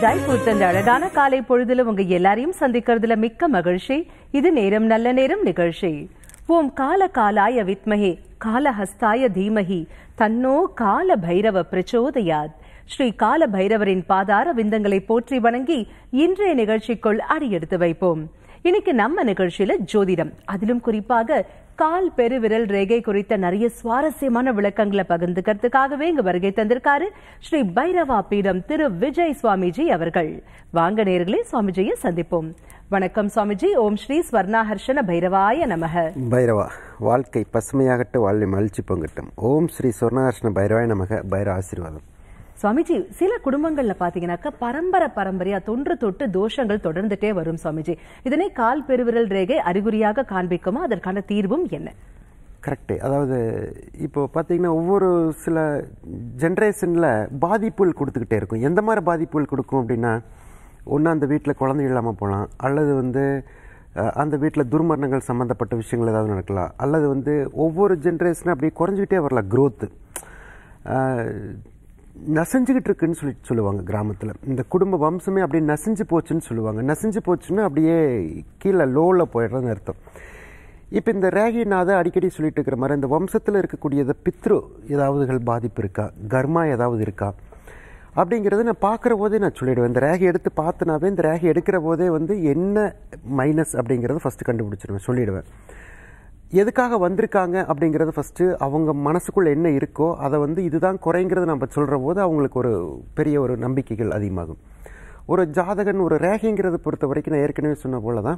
புதிதாய் பூத்த இந்த அழகான காலை பொழுதுல உங்க எல்லாரையும் சந்திக்கிறதுல மிக்க மகிழ்ச்சி இது நேரம் நல்ல நேரம் நிகழ்ச்சி ஓம் கால காலாய வித்மஹே காலஹஸ்தாய தீமஹி தன்னோ கால பைரவ பிரச்சோதயாத் ஸ்ரீ கால பைரவரின் பாதார விந்தங்களை போற்றி வணங்கி இன்றைய நிகழ்ச்சிக்குள் அடியெடுத்து வைப்போம் இன்னைக்கு நம்ம நிகழ்ச்சியில ஜோதிடம் அதிலும் குறிப்பாக கால் பெருவிரல் ரேகை குறித்த நிறைய சுவாரஸ்யமான விளக்கங்களை பகிர்ந்துக்கிறதுக்காகவே இங்க வருகை தந்திருக்காரு ஸ்ரீ பைரவா பீடம் திரு விஜய் சுவாமிஜி அவர்கள் வாங்க நேர்களே சுவாமிஜியை சந்திப்போம் வணக்கம் சுவாமிஜி ஓம் ஸ்ரீ ஸ்வர்ணாஹர்ஷன பைரவாய நமக பைரவா வாழ்க்கை பசுமையாகட்டு வாழ்வை மகிழ்ச்சி பொங்கட்டும் ஓம் ஸ்ரீ சொர்ணாகிருஷ்ண பைரவாய நமக பைர ஆசீர்வாதம் சுவாமிஜி சில குடும்பங்கள்ல பாத்தீங்கன்னாக்கா பரம்பரை பரம்பரையா தொன்று தொட்டு தோஷங்கள் தொடர்ந்துட்டே வரும் சுவாமிஜி இதனை கால் பெருவிரல் ரேகை அறிகுறியாக காண்பிக்குமா அதற்கான தீர்வும் என்ன கரெக்டு அதாவது இப்போ பார்த்தீங்கன்னா ஒவ்வொரு சில ஜென்ரேஷனில் பாதிப்புகள் கொடுத்துக்கிட்டே இருக்கும் எந்த மாதிரி பாதிப்புகள் கொடுக்கும் அப்படின்னா ஒன்று அந்த வீட்டில் குழந்தை இல்லாமல் போகலாம் அல்லது வந்து அஹ், அந்த வீட்டில் துர்மரணங்கள் சம்மந்தப்பட்ட விஷயங்கள் ஏதாவது நடக்கலாம் அல்லது வந்து ஒவ்வொரு ஜென்ரேஷனும் அப்படியே குறைஞ்சிக்கிட்டே வரலாம் growth நசைஞ்சுக்கிட்டு இருக்குன்னு சொல்லி சொல்லுவாங்க கிராமத்தில் இந்த குடும்ப வம்சமே அப்படியே நசிஞ்சு போச்சுன்னு சொல்லுவாங்க நசிஞ்சு போச்சுன்னா அப்படியே கீழே லோவில் போயிடுறதுன்னு அர்த்தம் இப்போ இந்த ரேகி நான் அதை அடிக்கடி சொல்லிட்டு இருக்கிற மாதிரி இந்த வம்சத்தில் இருக்கக்கூடியது பித்ரு ஏதாவதுகள் பாதிப்பு இருக்கா கர்மா ஏதாவது இருக்கா அப்படிங்கிறத நான் பார்க்குற போதே நான் சொல்லிடுவேன் இந்த ரேகை எடுத்து பார்த்தனாவே இந்த ரேகை எடுக்கிற போதே வந்து என்ன மைனஸ் அப்படிங்கிறத ஃபஸ்ட்டு கண்டுபிடிச்சிடுவேன் சொல்லிடுவேன் எதுக்காக வந்திருக்காங்க அப்படிங்கிறத ஃபஸ்ட்டு அவங்க மனசுக்குள்ள என்ன இருக்கோ அதை வந்து இதுதான் குறைங்கிறத நம்ம சொல்கிற போது அவங்களுக்கு ஒரு பெரிய ஒரு நம்பிக்கைகள் அதிகமாகும் ஒரு ஜாதகன் ஒரு ரேகைங்கிறத பொறுத்த வரைக்கும் நான் ஏற்கனவே சொன்ன போல தான்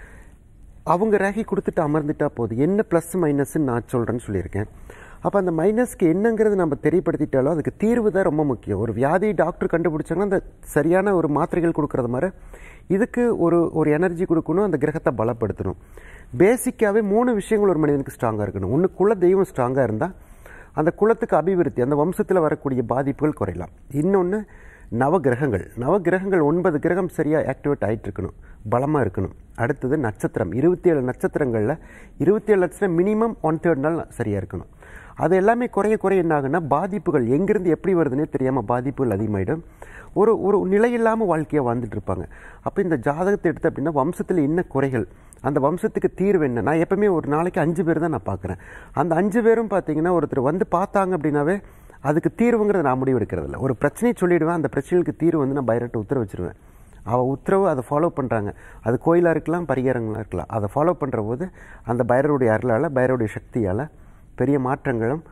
அவங்க ரேகை கொடுத்துட்டு அமர்ந்துட்டா போதும் என்ன ப்ளஸ் மைனஸ்ன்னு நான் சொல்கிறேன்னு சொல்லியிருக்கேன் அப்போ அந்த மைனஸ்க்கு என்னங்கிறது நம்ம தெரியப்படுத்திட்டாலும் அதுக்கு தீர்வு தான் ரொம்ப முக்கியம் ஒரு வியாதி டாக்டர் கண்டுபிடிச்சாங்கன்னா அந்த சரியான ஒரு மாத்திரைகள் கொடுக்கறது மாதிரி இதுக்கு ஒரு ஒரு எனர்ஜி கொடுக்கணும் அந்த கிரகத்தை பலப்படுத்தணும் பேசிக்காகவே மூணு விஷயங்கள் ஒரு மனிதனுக்கு ஸ்ட்ராங்காக இருக்கணும் ஒன்று குல தெய்வம் ஸ்ட்ராங்காக இருந்தால் அந்த குலத்துக்கு அபிவிருத்தி அந்த வம்சத்தில் வரக்கூடிய பாதிப்புகள் குறையலாம் இன்னொன்று நவகிரகங்கள் நவகிரகங்கள் ஒன்பது கிரகம் சரியாக ஆக்டிவேட் ஆகிட்டு இருக்கணும் பலமாக இருக்கணும் அடுத்தது நட்சத்திரம் இருபத்தி ஏழு நட்சத்திரங்களில் இருபத்தி ஏழு நட்சத்திரம் மினிமம் ஒன் தேர்ட் நாள் சரியாக இருக்கணும் அது எல்லாமே குறைய குறைய என்ன ஆகுன்னா பாதிப்புகள் எங்கிருந்து எப்படி வருதுன்னே தெரியாமல் பாதிப்புகள் அதிகமாயிடும் ஒரு ஒரு நிலையில்லாமல் வாழ்க்கையை வாழ்ந்துட்டு இருப்பாங்க அப்போ இந்த ஜாதகத்தை எடுத்து அப்படின்னா வம்சத்தில் என்ன குறைகள் அந்த வம்சத்துக்கு தீர்வு என்ன நான் எப்பவுமே ஒரு நாளைக்கு அஞ்சு பேர் தான் நான் பார்க்குறேன் அந்த அஞ்சு பேரும் பார்த்தீங்கன்னா ஒருத்தர் வந்து பார்த்தாங்க அப்படின்னாவே அதுக்கு தீர்வுங்கிறத நான் முடிவு எடுக்கிறதில்ல ஒரு பிரச்சனையை சொல்லிடுவேன் அந்த பிரச்சனைக்கு தீர்வு வந்து நான் பைரட்டை உத்தரவு வச்சிருவேன் அவள் உத்தரவு அதை ஃபாலோ பண்ணுறாங்க அது கோயிலாக இருக்கலாம் பரிகாரங்களாக இருக்கலாம் அதை ஃபாலோ பண்ணுற போது அந்த பைரருடைய அருளால் பைரருடைய சக்தியால் பெரிய மாற்றங்களும்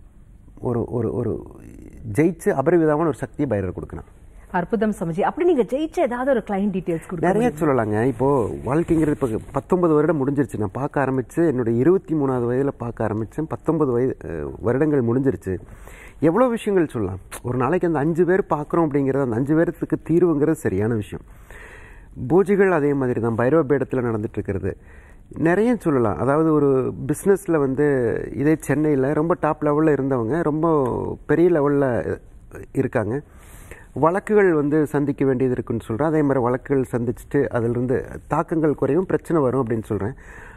ஒரு ஒரு ஒரு ஜெயிச்சு அபரிவிதமான ஒரு சக்தியை பைரர் கொடுக்கணும் அற்புதம் சுவாமிஜி அப்படி நீங்க ஜெயிச்ச ஏதாவது ஒரு கிளைண்ட் டீடைல்ஸ் கொடுங்க நிறைய சொல்லலாங்க இப்போ வாழ்க்கைங்கிறது இப்போ பத்தொன்பது வருடம் முடிஞ்சிருச்சு நான் பார்க்க ஆரம்பிச்சு என்னுடைய இருபத்தி மூணாவது வயதில் பார்க்க ஆரம்பித்தேன் பத்தொன்பது வயது அஹ், வருடங்கள் முடிஞ்சிருச்சு எவ்வளோ விஷயங்கள் சொல்லலாம் ஒரு நாளைக்கு அந்த அஞ்சு பேர் பார்க்குறோம் அப்படிங்கிறது அந்த அஞ்சு பேர்த்துக்கு தீர்வுங்கிறது சரியான விஷயம் பூஜைகள் அதே மாதிரி தான் பைரவ பீடத்தில் நடந்துட்டு இருக்கிறது நிறைய சொல்லலாம் அதாவது ஒரு பிஸ்னஸில் வந்து இதே சென்னையில் ரொம்ப டாப் லெவலில் இருந்தவங்க ரொம்ப பெரிய லெவலில் இருக்காங்க வழக்குகள் வந்து சந்திக்க வேண்டியது இருக்குன்னு சொல்கிறேன் அதே மாதிரி வழக்குகள் சந்திச்சுட்டு அதிலிருந்து தாக்கங்கள் குறையும் பிரச்சனை வரும் அப்படின்னு சொல்கிறேன்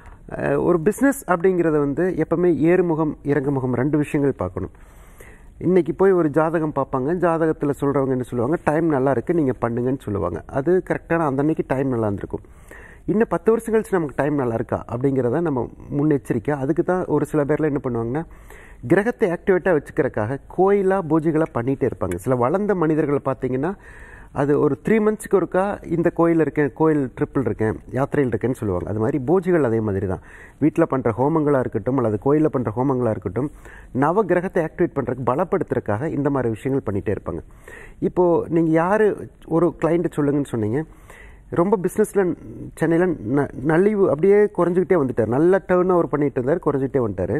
ஒரு பிஸ்னஸ் அப்படிங்கிறத வந்து எப்பவுமே ஏறுமுகம் இறங்குமுகம் ரெண்டு விஷயங்கள் பார்க்கணும் இன்னைக்கு போய் ஒரு ஜாதகம் பார்ப்பாங்க ஜாதகத்தில் சொல்கிறவங்க என்ன சொல்லுவாங்க டைம் நல்லா இருக்குது நீங்கள் பண்ணுங்கன்னு சொல்லுவாங்க அது கரெக்டான அந்த அன்னைக்கு டைம் நல்லா இருந்திருக்கும் இன்னும் பத்து வருஷம் கழிச்சு நமக்கு டைம் நல்லா இருக்கா அப்படிங்கிறத நம்ம முன்னெச்சரிக்கை அதுக்கு தான் ஒரு சில பேர்லாம் என்ன பண்ணுவாங்கன்னா கிரகத்தை ஆக்டிவேட்டாக வச்சுக்கிறக்காக கோயிலாக பூஜைகளாக பண்ணிகிட்டே இருப்பாங்க சில வளர்ந்த மனிதர்களை பார்த்தீங்கன்னா அது ஒரு த்ரீ மந்த்ஸ்க்கு ஒருக்கா இந்த கோயில் இருக்கேன் கோயில் ட்ரிப்பில் இருக்கேன் யாத்திரையில் இருக்கேன்னு சொல்லுவாங்க அது மாதிரி பூஜைகள் அதே மாதிரி தான் வீட்டில் பண்ணுற ஹோமங்களாக இருக்கட்டும் அல்லது கோயிலில் பண்ணுற ஹோமங்களாக இருக்கட்டும் நவ கிரகத்தை ஆக்டிவேட் பண்ணுறதுக்கு பலப்படுத்துறதுக்காக இந்த மாதிரி விஷயங்கள் பண்ணிகிட்டே இருப்பாங்க இப்போது நீங்கள் யார் ஒரு கிளைண்ட்டை சொல்லுங்கன்னு சொன்னீங்க ரொம்ப பிஸ்னஸில் சென்னையில் ந நலிவு அப்படியே குறைஞ்சிக்கிட்டே வந்துட்டார் நல்ல டேர்ன் ஓவர் பண்ணிட்டு இருந்தார் குறைஞ்சிக்கிட்டே வந்துட்டார்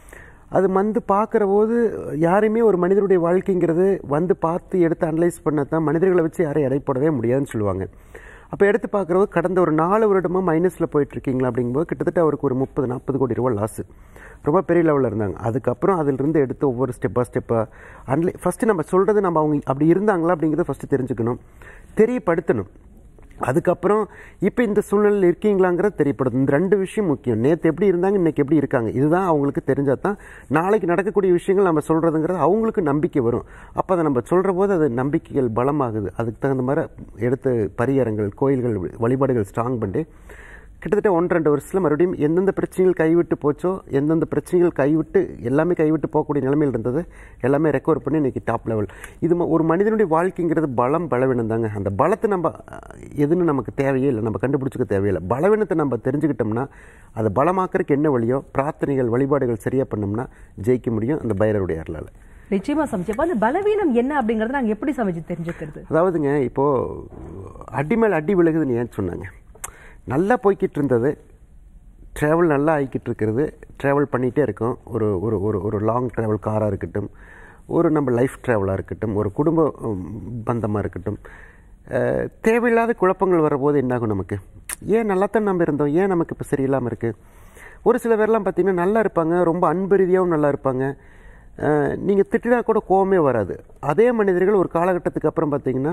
அது வந்து பார்க்குற போது யாரையுமே ஒரு மனிதனுடைய வாழ்க்கைங்கிறது வந்து பார்த்து எடுத்து அனலைஸ் பண்ண தான் மனிதர்களை வச்சு யாரையும் எடை போடவே முடியாதுன்னு சொல்லுவாங்க அப்போ எடுத்து பார்க்குறவங்க கடந்த ஒரு நாலு வருடமாக மைனஸில் போயிட்டுருக்கீங்களா அப்படிங்கும்போது கிட்டத்தட்ட அவருக்கு ஒரு முப்பது நாற்பது கோடி ரூபா லாஸு ரொம்ப பெரிய லெவலில் இருந்தாங்க அதுக்கப்புறம் அதிலிருந்து எடுத்து ஒவ்வொரு ஸ்டெப்பாக ஸ்டெப்பாக அன்லை ஃபஸ்ட்டு நம்ம சொல்கிறது நம்ம அவங்க அப்படி இருந்தாங்களா அப்படிங்கிறத ஃபஸ்ட்டு தெரிஞ்சுக்கணும் தெரியப்படுத்தணும் அதுக்கப்புறம் இப்போ இந்த சூழ்நிலையில் இருக்கீங்களாங்கிறது தெரியப்படுது இந்த ரெண்டு விஷயம் முக்கியம் நேற்று எப்படி இருந்தாங்க இன்னைக்கு எப்படி இருக்காங்க இதுதான் அவங்களுக்கு தெரிஞ்சால் தான் நாளைக்கு நடக்கக்கூடிய விஷயங்கள் நம்ம சொல்கிறதுங்கிறது அவங்களுக்கு நம்பிக்கை வரும் அப்போ அதை நம்ம சொல்கிற போது அது நம்பிக்கைகள் பலமாகுது அதுக்கு தகுந்த மாதிரி எடுத்து பரிகாரங்கள் கோயில்கள் வழிபாடுகள் ஸ்ட்ராங் பண்ணி கிட்டத்தட்ட ஒன்று ரெண்டு வருஷத்தில் மறுபடியும் எந்தெந்த பிரச்சனைகள் கைவிட்டு போச்சோ எந்தெந்த பிரச்சனைகள் கைவிட்டு எல்லாமே கைவிட்டு போகக்கூடிய நிலைமையில் இருந்தது எல்லாமே ரெக்கவர் பண்ணி இன்னைக்கு டாப் லெவல் இது ம- ஒரு மனிதனுடைய வாழ்க்கைங்கிறது பலம் பலவீனம் தாங்க அந்த பலத்தை நம்ம அஹ், எதுன்னு நமக்கு தேவையே இல்லை நம்ம கண்டுபிடிச்சிக்க தேவையில்லை பலவீனத்தை நம்ம தெரிஞ்சுக்கிட்டோம்னா அதை பலமாக்கறதுக்கு என்ன வழியோ பிரார்த்தனைகள் வழிபாடுகள் சரியாக பண்ணோம்னா ஜெயிக்க முடியும் அந்த பைரருடைய அருளால் நிச்சயமா சமைச்சு அப்ப அந்த பலவீனம் என்ன அப்படிங்கறத நாங்க எப்படி சமைச்சு தெரிஞ்சுக்கிறது அதாவதுங்க இப்போ அடி மேல் அடி விழுகுதுன்னு ஏன் சொன்னாங்க நல்லா போய்கிட்டு இருந்தது ட்ராவல் நல்லா ஆகிக்கிட்டு இருக்கிறது ட்ராவல் பண்ணிகிட்டே இருக்கோம் ஒரு ஒரு ஒரு ஒரு லாங் ட்ராவல் காராக இருக்கட்டும் ஒரு நம்ம லைஃப் ட்ராவலாக இருக்கட்டும் ஒரு குடும்ப பந்தமாக இருக்கட்டும் அஹ், தேவையில்லாத குழப்பங்கள் வரும்போது என்னாகும் நமக்கு ஏன் நல்லா தான் நம்ம இருந்தோம் ஏன் நமக்கு இப்போ சரியில்லாமல் இருக்குது ஒரு சில பேர்லாம் பார்த்தீங்கன்னா நல்லா இருப்பாங்க ரொம்ப அன்பு ரீதியாகவும் நல்லா இருப்பாங்க நீங்கள் திட்டினா கூட கோவமே வராது அதே மனிதர்கள் ஒரு காலகட்டத்துக்கு அப்புறம் பார்த்தீங்கன்னா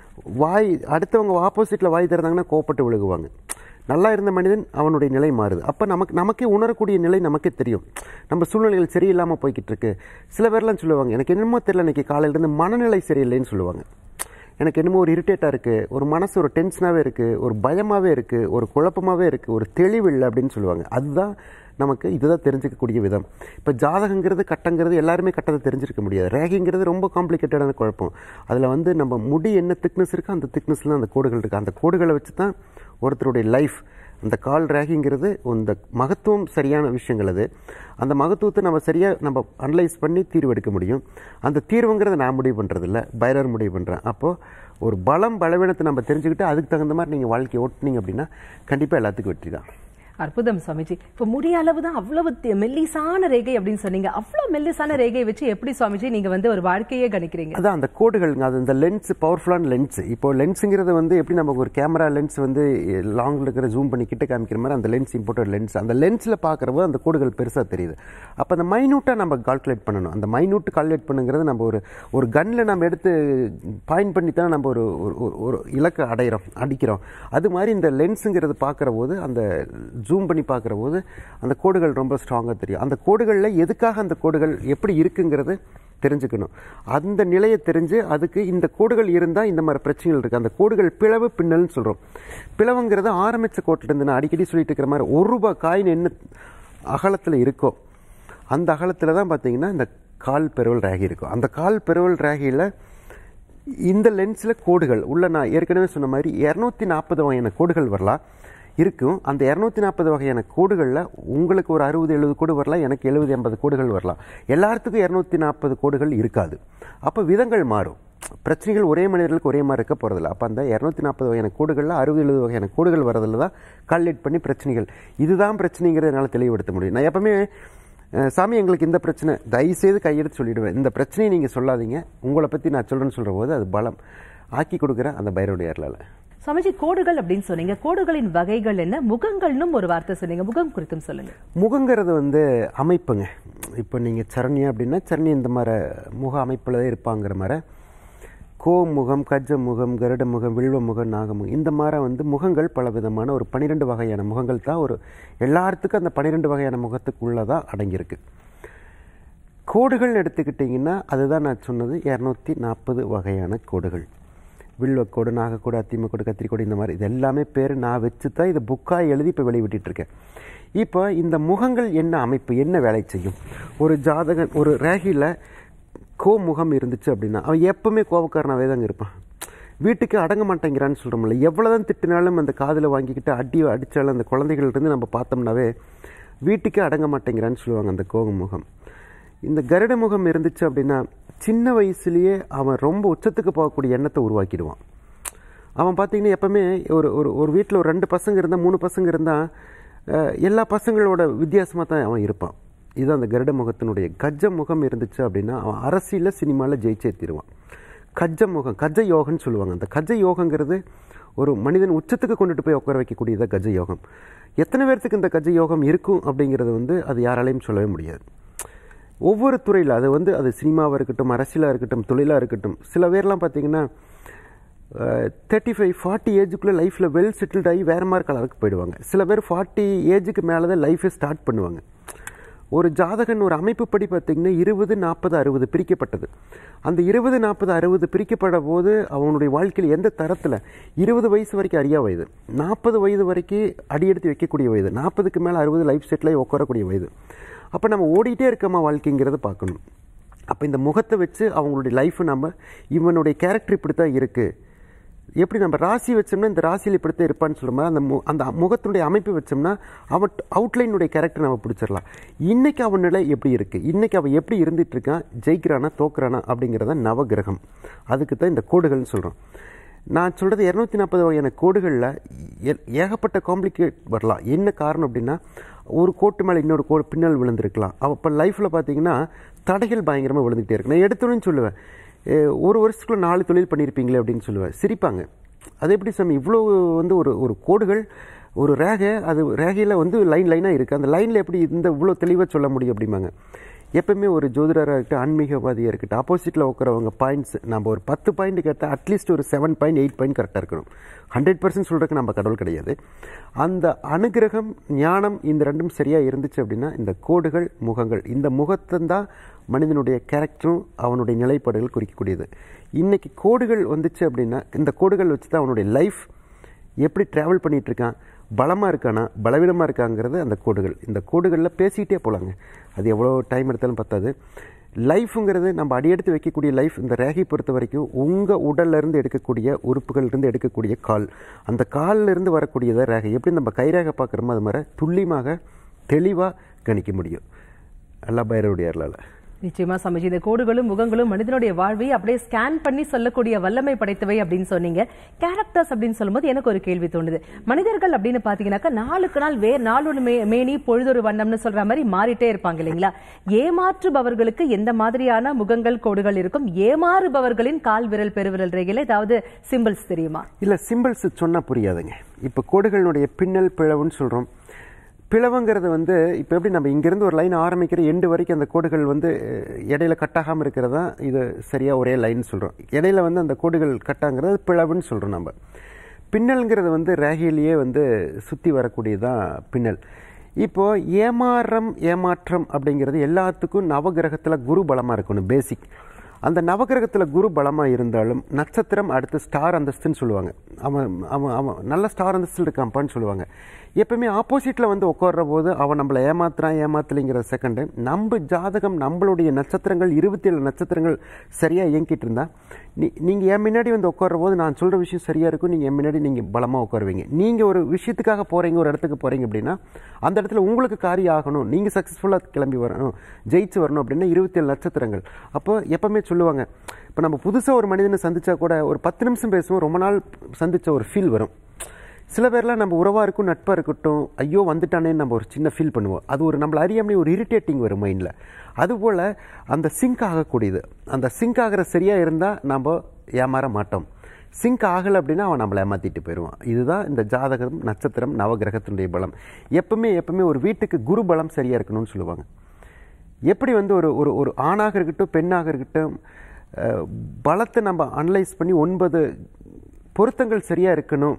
வாய் அடுத்தவங்க ஆப்போசிட்டில் வாய் திறந்தாங்கன்னா கோவப்பட்டு விழுகுவாங்க நல்லா இருந்த மனிதன் அவனுடைய நிலை மாறுது அப்போ நமக்கு நமக்கே உணரக்கூடிய நிலை நமக்கே தெரியும் நம்ம சூழ்நிலைகள் சரியில்லாமல் போய்கிட்டு இருக்கு சில பேர்லாம் சொல்லுவாங்க எனக்கு என்னமோ தெரியல இன்னைக்கு காலையிலேருந்து மனநிலை சரியில்லைன்னு சொல்லுவாங்க எனக்கு என்னமோ ஒரு இரிட்டேட்டாக இருக்குது ஒரு மனசு ஒரு டென்ஷனாகவே இருக்குது ஒரு பயமாகவே இருக்குது ஒரு குழப்பமாகவே இருக்குது ஒரு தெளிவு இல்லை அப்படின்னு சொல்லுவாங்க அதுதான் நமக்கு இதுதான் தெரிஞ்சுக்கக்கூடிய விதம் இப்போ ஜாதகங்கிறது கட்டங்கிறது எல்லாருமே கட்டத்தை தெரிஞ்சிருக்க முடியாது ரேகிங்கிறது ரொம்ப காம்ப்ளிகேட்டடான குழப்பம் அதில் வந்து நம்ம முடி என்ன திக்னஸ் இருக்கோ அந்த திக்னஸில் அந்த கோடுகள் இருக்குது அந்த கோடுகளை வச்சு தான் ஒருத்தருடைய லைஃப் அந்த கால் ரேகிங்கிறது இந்த மகத்துவம் சரியான விஷயங்கள் அது அந்த மகத்துவத்தை நம்ம சரியாக நம்ம அனலைஸ் பண்ணி தீர்வு எடுக்க முடியும் அந்த தீர்வுங்கிறத நான் முடிவு பண்ணுறதில்ல பைரர் முடிவு பண்ணுறேன் அப்போது ஒரு பலம் பலவீனத்தை நம்ம தெரிஞ்சுக்கிட்டு அதுக்கு தகுந்த மாதிரி நீங்கள் வாழ்க்கையை ஓட்டுனீங்க அப்படின்னா கண்டிப்பாக எல்லாத்துக்கும் வெற்றி தான் அற்புதம் சுவாமிஜி இப்ப முடிய அளவு தான் அவ்வளவு தி- மெல்லிசான ரேகை அப்படின்னு சொன்னீங்க அவ்வளவு மெல்லிசான ரேகையை வச்சு எப்படி சுவாமிஜி நீங்க வந்து ஒரு வாழ்க்கையே கணிக்கிறீங்க அதான் அந்த கோடுகள்ங்க அது இந்த லென்ஸ் பவர்ஃபுல்லான லென்ஸ் இப்போ லென்ஸுங்கிறது வந்து எப்படி நமக்கு ஒரு கேமரா லென்ஸ் வந்து லாங்கில் இருக்கிற ஜூம் பண்ணி கிட்ட காமிக்கிற மாதிரி அந்த லென்ஸ் இம்போர்ட்டட் லென்ஸ் அந்த லென்ஸில் பார்க்குறப்போ அந்த கோடுகள் பெருசாக தெரியுது அப்போ அந்த மைனூட்டாக நம்ம கால்குலேட் பண்ணணும் அந்த மைனூட் கால்குலேட் பண்ணுங்கிறது நம்ம ஒரு ஒரு கன்னில் நம்ம எடுத்து பாயிண்ட் பண்ணி தான் நம்ம ஒரு ஒரு- ஒரு- ஒரு இலக்கை அடையிறோம் அடிக்கிறோம் அது மாதிரி இந்த லென்ஸுங்கிறது பார்க்குற போது அந்த ஜூம் பண்ணி பார்க்குற போது அந்த கோடுகள் ரொம்ப ஸ்ட்ராங்காக தெரியும் அந்த கோடுகளில் எதுக்காக அந்த கோடுகள் எப்படி இருக்குங்கிறது தெரிஞ்சுக்கணும் அந்த நிலையை தெரிஞ்சு அதுக்கு இந்த கோடுகள் இருந்தால் இந்த மாதிரி பிரச்சனைகள் இருக்குது அந்த கோடுகள் பிளவு பின்னல்னு சொல்கிறோம் பிளவுங்கிறது ஆரம்பித்த கோட்டிலேருந்து நான் அடிக்கடி சொல்லிட்டு இருக்கிற மாதிரி ஒரு ரூபாய் காயின் என்ன அகலத்தில் இருக்கோ அந்த அகலத்தில் தான் பார்த்தீங்கன்னா இந்த கால் பெருவல் ரேகை இருக்கும் அந்த கால் பெருவல் ரேகையில் இந்த லென்ஸில் கோடுகள் உள்ள நான் ஏற்கனவே சொன்ன மாதிரி இரநூத்தி நாற்பது வகையான கோடுகள் வரலாம் இருக்கும் அந்த இரநூத்தி நாற்பது வகையான கோடுகளில் உங்களுக்கு ஒரு அறுபது எழுபது கோடு வரலாம் எனக்கு எழுபது எண்பது கோடுகள் வரலாம் எல்லாத்துக்கும் இரநூத்தி நாற்பது கோடுகள் இருக்காது அப்போ விதங்கள் மாறும் பிரச்சனைகள் ஒரே மனிதர்களுக்கு ஒரே மாதிரி இருக்க போகிறதில்ல அப்போ அந்த இரநூத்தி நாற்பது வகையான கோடுகளில் அறுபது எழுபது வகையான கோடுகள் வரதில் தான் கால்குலேட் பண்ணி பிரச்சனைகள் இதுதான் பிரச்சனைங்கிறத என்னால் தெளிவுபடுத்த முடியும் நான் எப்பவுமே அஹ், சாமி எங்களுக்கு இந்த பிரச்சனை தயவுசெய்து கையெடுத்து சொல்லிடுவேன் இந்த பிரச்சனையை நீங்கள் சொல்லாதீங்க உங்களை பற்றி நான் சொல்கிறேன்னு சொல்கிற போது அது பலம் ஆக்கி கொடுக்குற அந்த பைரோடைய அருளால் சுவாமிஜி கோடுகள் அப்படின்னு சொன்னீங்க கோடுகளின் வகைகள் என்ன முகங்கள்னும் ஒரு வார்த்தை சொன்னீங்க முகம் குறித்தும் சொல்லுங்க முகங்கிறது வந்து அமைப்புங்க இப்போ நீங்கள் சரண்யா அப்படின்னா சரணி இந்த மாதிரி முக அமைப்பில் தான் இருப்பாங்கிற மாதிரி கோ முகம் கஜ முகம் கருட முகம் வில்வ முகம் நாகமுகம் இந்த மாதிரி வந்து முகங்கள் பல விதமான ஒரு பன்னிரெண்டு வகையான முகங்கள் தான் ஒரு எல்லாத்துக்கும் அந்த பன்னிரெண்டு வகையான முகத்துக்குள்ளே தான் அடங்கியிருக்கு கோடுகள் எடுத்துக்கிட்டிங்கன்னா அதுதான் நான் சொன்னது இரநூத்தி நாற்பது வகையான கோடுகள் வில்வக்கோடு நாகக்கோடு அத்திமக்கோடு கத்திரிக்கோடு இந்த மாதிரி இது எல்லாமே பேர் நான் வச்சு தான் இதை புக்காக எழுதி இப்போ வெளிவிட்டுட்டு இருக்கேன் இப்போ இந்த முகங்கள் என்ன அமைப்பு என்ன வேலை செய்யும் ஒரு ஜாதகன் ஒரு ரேகியில் கோமுகம் இருந்துச்சு அப்படின்னா அவன் எப்பவுமே கோபக்காரனாகவே தாங்க இருப்பான் வீட்டுக்கு அடங்க மாட்டேங்கிறான்னு சொல்கிறோம்ல எவ்வளோதான் திட்டினாலும் அந்த காதில் வாங்கிக்கிட்டு அடி அடித்தாலும் அந்த குழந்தைகள் இருந்து நம்ம பார்த்தோம்னாவே வீட்டுக்கு அடங்க மாட்டேங்கிறான்னு சொல்லுவாங்க அந்த கோமுகம் இந்த கருட முகம் இருந்துச்சு அப்படின்னா சின்ன வயசுலயே அவன் ரொம்ப உச்சத்துக்கு போகக்கூடிய எண்ணத்தை உருவாக்கிடுவான் அவன் பார்த்தீங்கன்னா எப்பவுமே ஒரு ஒரு ஒரு வீட்டில் ஒரு ரெண்டு பசங்க இருந்தால் மூணு பசங்க இருந்தால் எல்லா பசங்களோட வித்தியாசமாக தான் அவன் இருப்பான் இது அந்த கருட முகத்தினுடைய கஜ முகம் இருந்துச்சு அப்படின்னா அவன் அரசியலில் சினிமாவில் ஜெயிச்சே தீருவான் கஜ முகம் கஜ யோகம்னு சொல்லுவாங்க அந்த கஜ யோகங்கிறது ஒரு மனிதன் உச்சத்துக்கு கொண்டுட்டு போய் உட்கார வைக்கக்கூடியது கஜ யோகம் எத்தனை பேர்த்துக்கு இந்த கஜ யோகம் இருக்கும் அப்படிங்கிறது வந்து அது யாராலையும் சொல்லவே முடியாது ஒவ்வொரு துறையில் அது வந்து அது சினிமாவாக இருக்கட்டும் அரசியலாக இருக்கட்டும் தொழிலாக இருக்கட்டும் சில பேர்லாம் பார்த்தீங்கன்னா தேர்ட்டி ஃபைவ் ஃபார்ட்டி ஏஜுக்குள்ளே லைஃப்பில் வெல் செட்டில்ட் ஆகி வேறு மாதிரி கலருக்கு போயிடுவாங்க சில பேர் ஃபார்ட்டி ஏஜுக்கு மேலே தான் லைஃபை ஸ்டார்ட் பண்ணுவாங்க ஒரு ஜாதகன் ஒரு அமைப்புப்படி பார்த்தீங்கன்னா இருபது நாற்பது அறுபது பிரிக்கப்பட்டது அந்த இருபது நாற்பது அறுபது பிரிக்கப்பட போது அவனுடைய வாழ்க்கையில் எந்த தரத்தில் இருபது வயசு வரைக்கும் அரியா வயது நாற்பது வயது வரைக்கும் அடியெடுத்து வைக்கக்கூடிய வயது நாற்பதுக்கு மேலே அறுபது லைஃப் செட்டில் உட்காரக்கூடிய வயது அப்போ நம்ம ஓடிட்டே இருக்கோமா வாழ்க்கைங்கிறத பார்க்கணும் அப்போ இந்த முகத்தை வச்சு அவங்களுடைய லைஃப் நம்ம இவனுடைய கேரக்டர் இப்படி தான் இருக்குது எப்படி நம்ம ராசி வச்சோம்னா இந்த ராசியில் இப்படித்தான் இருப்பான்னு சொல்ற மாதிரி அந்த மு அந்த முகத்தினுடைய அமைப்பு வச்சோம்னா அவன் அவுட்லைனுடைய கேரக்டர் நம்ம பிடிச்சிடலாம் இன்னைக்கு அவன் நிலை எப்படி இருக்குது இன்னைக்கு அவன் எப்படி இருந்துட்டு இருக்கான் ஜெயிக்கிறானா தோக்குறானா அப்படிங்கிறத நவகிரகம் அதுக்கு தான் இந்த கோடுகள்னு சொல்கிறோம் நான் சொல்கிறது இரநூத்தி நாற்பது வகையான கோடுகளில் ஏகப்பட்ட காம்ப்ளிகேட் வரலாம் என்ன காரணம் அப்படின்னா ஒரு கோட்டு மேலே இன்னொரு கோடு பின்னல் விழுந்திருக்கலாம் அப்போ லைஃப்பில் பார்த்தீங்கன்னா தடைகள் பயங்கரமாக விழுந்துகிட்டே இருக்கு நான் எடுத்தோன்னு சொல்லுவேன் அஹ் ஒரு வருஷத்துக்குள்ள நாலு தொழில் பண்ணியிருப்பீங்களே அப்படின்னு சொல்லுவேன் சிரிப்பாங்க அது எப்படி சாமி இவ்வளோ வந்து ஒரு ஒரு கோடுகள் ஒரு ரேகை அது ரேகையில் வந்து லைன் லைனாக இருக்குது அந்த லைனில் எப்படி இந்த இவ்வளோ தெளிவாக சொல்ல முடியும் அப்படிம்பாங்க எப்பவுமே ஒரு ஜோதிடராக இருக்கட்டும் ஆன்மீகவாதியாக இருக்கட்டும் ஆப்போசிட்டில் உட்கிறவங்க பாயிண்ட்ஸ் நம்ம ஒரு பத்து பாயிண்ட் கேட்டால் அட்லீஸ்ட் ஒரு செவன் பாயிண்ட் எயிட் பாயிண்ட் கரெக்டாக இருக்கணும் ஹண்ட்ரட் பர்சன்ட் சொல்கிறதுக்கு நம்ம கடவுள் கிடையாது அந்த அனுகிரகம் ஞானம் இந்த ரெண்டும் சரியாக இருந்துச்சு அப்படின்னா இந்த கோடுகள் முகங்கள் இந்த முகத்தான் மனிதனுடைய கேரக்டரும் அவனுடைய நிலைப்பாடுகள் குறிக்கக்கூடியது இன்னைக்கு கோடுகள் வந்துச்சு அப்படின்னா இந்த கோடுகள் வச்சு தான் அவனுடைய லைஃப் எப்படி ட்ராவல் பண்ணிட்டு இருக்கான் பலமாக இருக்கானா பலவீனமாக இருக்காங்கிறது அந்த கோடுகள் இந்த கோடுகளில் பேசிக்கிட்டே போகலாங்க அது எவ்வளோ டைம் எடுத்தாலும் பத்தாது லைஃபுங்கிறது நம்ம அடியெடுத்து வைக்கக்கூடிய லைஃப் இந்த ரேகை பொறுத்த வரைக்கும் உங்கள் உடல்லேருந்து எடுக்கக்கூடிய உறுப்புகள்லேருந்து எடுக்கக்கூடிய கால் அந்த கால்ல இருந்து வரக்கூடியதை ரேகை எப்படி நம்ம கைரேகை பார்க்குறோமோ அது மாதிரி துல்லியமாக தெளிவாக கணிக்க முடியும் அல்லா பைரவுடைய அருளால் நிச்சயமா சமைச்சு இந்த கோடுகளும் முகங்களும் மனிதனுடைய வாழ்வை அப்படியே ஸ்கேன் பண்ணி சொல்லக்கூடிய வல்லமை படைத்தவை அப்படின்னு சொன்னீங்க கேரக்டர்ஸ் அப்படின்னு சொல்லும்போது எனக்கு ஒரு கேள்வி தோணுது மனிதர்கள் அப்படின்னு பாத்தீங்கன்னாக்கா நாளுக்கு நாள் வேறு நாளொரு மே மேனி பொழுதொரு வண்ணம்னு சொல்ற மாதிரி மாறிட்டே இருப்பாங்க இல்லைங்களா ஏமாற்றுபவர்களுக்கு எந்த மாதிரியான முகங்கள் கோடுகள் இருக்கும் ஏமாறுபவர்களின் கால் விரல் பெருவிரல் ரேகையில ஏதாவது சிம்பிள்ஸ் தெரியுமா இல்லை சிம்பிள்ஸ் சொன்னால் புரியாதுங்க இப்போ கோடுகளினுடைய பின்னல் பிளவுன்னு சொல்கிறோம் பிளவுங்கிறது வந்து இப்போ எப்படி நம்ம இங்கேருந்து ஒரு லைன் ஆரம்பிக்கிற எண்டு வரைக்கும் அந்த கோடுகள் வந்து அஹ், இடையில கட்டாகாமல் இருக்கிறதா இது சரியாக ஒரே லைன் சொல்கிறோம் இடையில வந்து அந்த கோடுகள் கட்டாங்கிறது பிளவுன்னு சொல்கிறோம் நம்ம பின்னல்ங்கிறது வந்து ரேகையிலேயே வந்து சுற்றி வரக்கூடியதான் பின்னல் இப்போ ஏமாறம் ஏமாற்றம் அப்படிங்கிறது எல்லாத்துக்கும் நவகிரகத்தில் குரு பலமாக இருக்கணும் பேசிக் அந்த நவகிரகத்தில் குரு பலமாக இருந்தாலும் நட்சத்திரம் அடுத்து ஸ்டார் அந்தஸ்துன்னு சொல்லுவாங்க அவன் அவன் அவன் நல்ல ஸ்டார் அந்தஸ்தில் இருக்கான்ப்பான்னு சொல்லுவாங்க எப்பவுமே ஆப்போசிட்டில் வந்து உட்கார்ற போது அவன் நம்மளை ஏமாத்துறான் ஏமாத்தலைங்கிற செகண்டு நம்ம ஜாதகம் நம்மளுடைய நட்சத்திரங்கள் இருபத்தி ஏழு நட்சத்திரங்கள் சரியாக இயங்கிட்டு இருந்தா நீ நீங்கள் என் முன்னாடி வந்து உட்கார்ற போது நான் சொல்கிற விஷயம் சரியாக இருக்கும் நீங்கள் என் முன்னாடி நீங்கள் பலமாக உட்காருவீங்க நீங்கள் ஒரு விஷயத்துக்காக போகிறீங்க ஒரு இடத்துக்கு போகிறீங்க அப்படின்னா அந்த இடத்துல உங்களுக்கு காரியம் ஆகணும் நீங்கள் சக்ஸஸ்ஃபுல்லாக கிளம்பி வரணும் ஜெயிச்சு வரணும் அப்படின்னா இருபத்தி ஏழு நட்சத்திரங்கள் அப்போ எப்பவுமே சொல்லுவாங்க இப்போ நம்ம புதுசாக ஒரு மனிதனை சந்திச்சா கூட ஒரு பத்து நிமிஷம் பேசுவோம் ரொம்ப நாள் சந்திச்ச ஒரு ஃபீல் வரும் சில பேர்லாம் நம்ம உறவாக இருக்கும் நட்பாக இருக்கட்டும் ஐயோ வந்துட்டானேன்னு நம்ம ஒரு சின்ன ஃபீல் பண்ணுவோம் அது ஒரு நம்மள அறியாமலே ஒரு இரிட்டேட்டிங் வரும் மைண்டில் அதுபோல் அந்த சிங்க் ஆகக்கூடியது அந்த சிங்க் ஆகிற சரியாக இருந்தால் நம்ம ஏமாற மாட்டோம் சிங்க் ஆகலை அப்படின்னா அவன் நம்மளை ஏமாற்றிட்டு போயிடுவான் இதுதான் இந்த ஜாதகம் நட்சத்திரம் நவகிரகத்தினுடைய பலம் எப்பவுமே எப்பவுமே ஒரு வீட்டுக்கு குரு பலம் சரியாக இருக்கணும்னு சொல்லுவாங்க எப்படி வந்து ஒரு ஒரு ஒரு ஆணாக இருக்கட்டும் பெண்ணாக இருக்கட்டும் அஹ், பலத்தை நம்ம அனலைஸ் பண்ணி ஒன்பது பொருத்தங்கள் சரியாக இருக்கணும்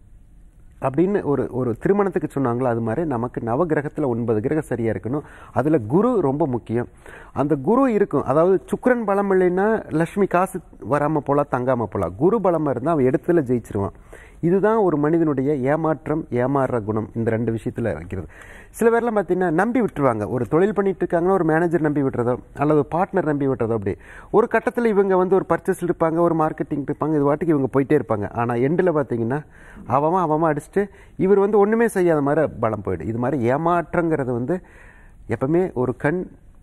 அப்படின்னு ஒரு ஒரு திருமணத்துக்கு சொன்னாங்களோ அது மாதிரி நமக்கு நவகிரகத்தில் ஒன்பது கிரகம் சரியாக இருக்கணும் அதில் குரு ரொம்ப முக்கியம் அந்த குரு இருக்கும் அதாவது சுக்கிரன் பலம் இல்லைன்னா லக்ஷ்மி காசு வராமல் போகலாம் தங்காமல் போகலாம் குரு பலமாக இருந்தால் அவன் இடத்துல ஜெயிச்சிருவான் இதுதான் ஒரு மனிதனுடைய ஏமாற்றம் ஏமாறுற குணம் இந்த ரெண்டு விஷயத்தில் இருக்கிறது சில பேர்லாம் பார்த்தீங்கன்னா நம்பி விட்டுருவாங்க ஒரு தொழில் பண்ணிட்டு இருக்காங்கன்னா ஒரு மேனேஜர் நம்பி விட்டுறதோ அல்லது ஒரு பார்ட்னர் நம்பி விட்டுறதோ அப்படி ஒரு கட்டத்தில் இவங்க வந்து ஒரு பர்ச்சேஸ் இருப்பாங்க ஒரு மார்க்கெட்டிங் இருப்பாங்க இது வாட்டுக்கு இவங்க போயிட்டே இருப்பாங்க ஆனால் எண்டில் பார்த்தீங்கன்னா அவன் அவன் அடிச்சுட்டு இவர் வந்து ஒன்றுமே செய்யாத மாதிரி பலம் போயிடும் இது மாதிரி ஏமாற்றங்கிறது வந்து எப்பவுமே ஒரு கண்